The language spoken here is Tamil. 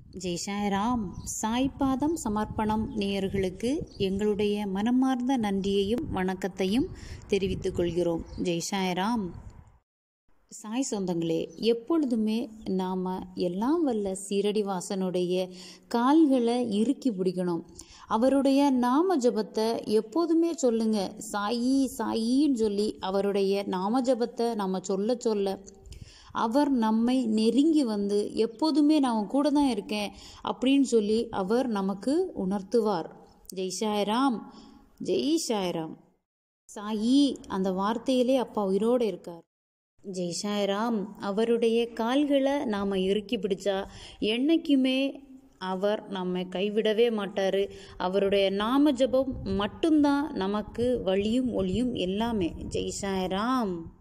ஜெய் சாய்ராம் சாய்பாதம் சமர்ப்பணம் நேயர்களுக்கு எங்களுடைய மனமார்ந்த நன்றியையும் வணக்கத்தையும் தெரிவித்துக் கொள்கிறோம் ஜெய் சாய்ராம் சாய் சொந்தங்களே எப்பொழுதுமே நாம் எல்லாம் வல்ல சீரடி வாசனுடைய கால்களை இறுக்கி பிடிக்கணும் அவருடைய நாம ஜபத்தை எப்போதுமே சொல்லுங்க சாயி சாயின்னு சொல்லி அவருடைய நாம ஜபத்தை நம்ம சொல்ல சொல்ல அவர் நம்மை நெருங்கி வந்து எப்போதுமே நான் கூட தான் இருக்கேன் அப்படின்னு சொல்லி அவர் நமக்கு உணர்த்துவார் ஜெய் சாய்ராம் ஜெய் சாய்ராம் சாயி அந்த வார்த்தையிலே அப்பா உயிரோடு இருக்கார் ஜெய் சாய்ராம் அவருடைய கால்களை நாம் இறுக்கி பிடிச்சா என்னைக்குமே அவர் நம்மை கைவிடவே மாட்டார் அவருடைய நாம ஜபம் மட்டும்தான் நமக்கு வழியும் ஒளியும் எல்லாமே ஜெய் சாய்ராம்